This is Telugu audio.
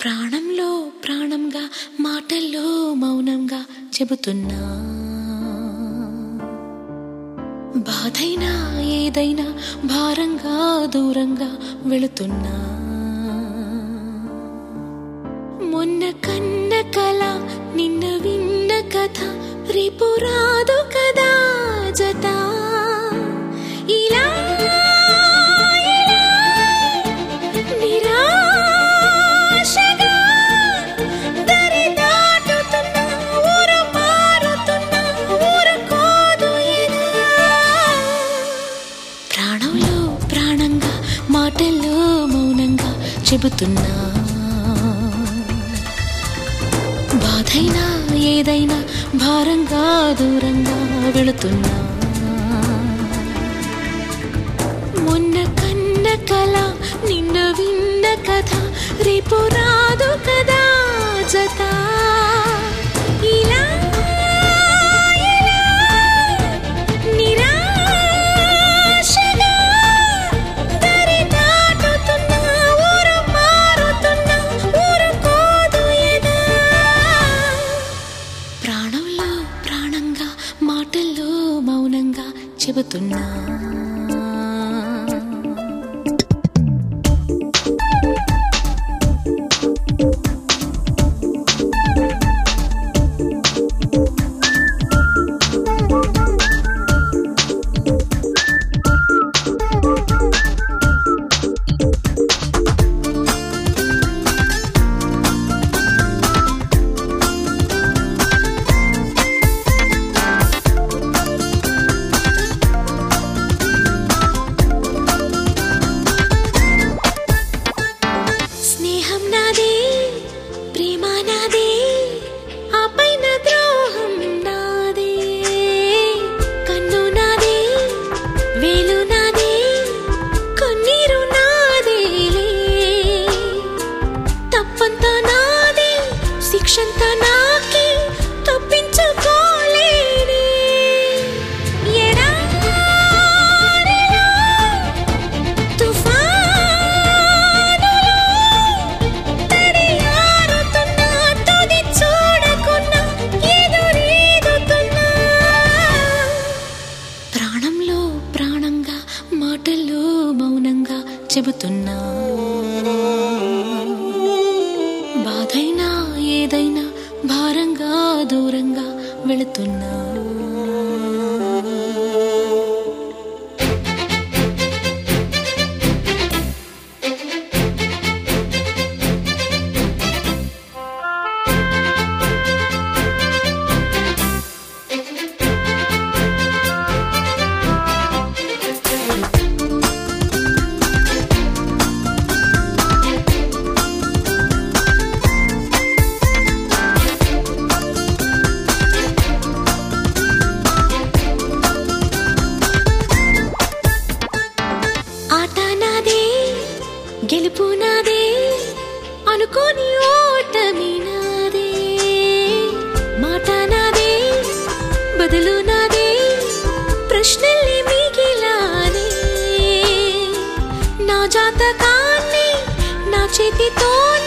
ప్రాణంలో ప్రాణంగా మాటల్లో మౌనంగా చెబుతున్నా బాధైనా ఏదైనా భారంగా దూరంగా వెళుతున్నా మొన్న కన్న కల నిన్న విన్న కథ రేపు రాదు కదా జత ఇలా ఇలా నిరాశగా దరి దాటుతున్నా ఊరు మారుతున్నా ఊరుకోదు ఎదా ప్రాణంలో ప్రాణంగా మాటల్లో మౌనంగా చెబుతున్నా బాధైనా ఏదైనా భారంగా దూరంగా వెళుతున్నా మొన్న కన్న కల నిన్న విన్న కథ రేపు రాదు కదా జత ఇలా ఇలా నిరాశగా దరి దాటుతున్నా ఊరు మారుతున్నా ఊరుకోదు ఎదా ప్రాణంలో ప్రాణంగా మాటల్లో మౌనంగా చెబుతున్నా స్నేహం నాదే ప్రేమ నాదే ఆ పైన ద్రోహం నాదే కన్ను నాదే వేలు నాదే కన్నీరు నాదేలే తప్పంతా నాదే శిక్షంతా నాకే తప్పించుకోలేనే ఎడారిలో తుఫానులో తడియారుతున్నా తుది చూడకున్నా ఎదురీదుతున్నా ప్రాణంలో ప్రాణంగా మాటల్లో మౌనంగా చెబుతున్నా బాధైనా ఏదైనా భారంగా దూరంగా వెళుతున్నా ఆట నాదే గెలుపు నాదే అనుకోని ఓటమి నాదే మాట నాదే బదులు నాదే ప్రశ్నల్ని మిగిలానే నా జాతకాన్ని నా చేతితో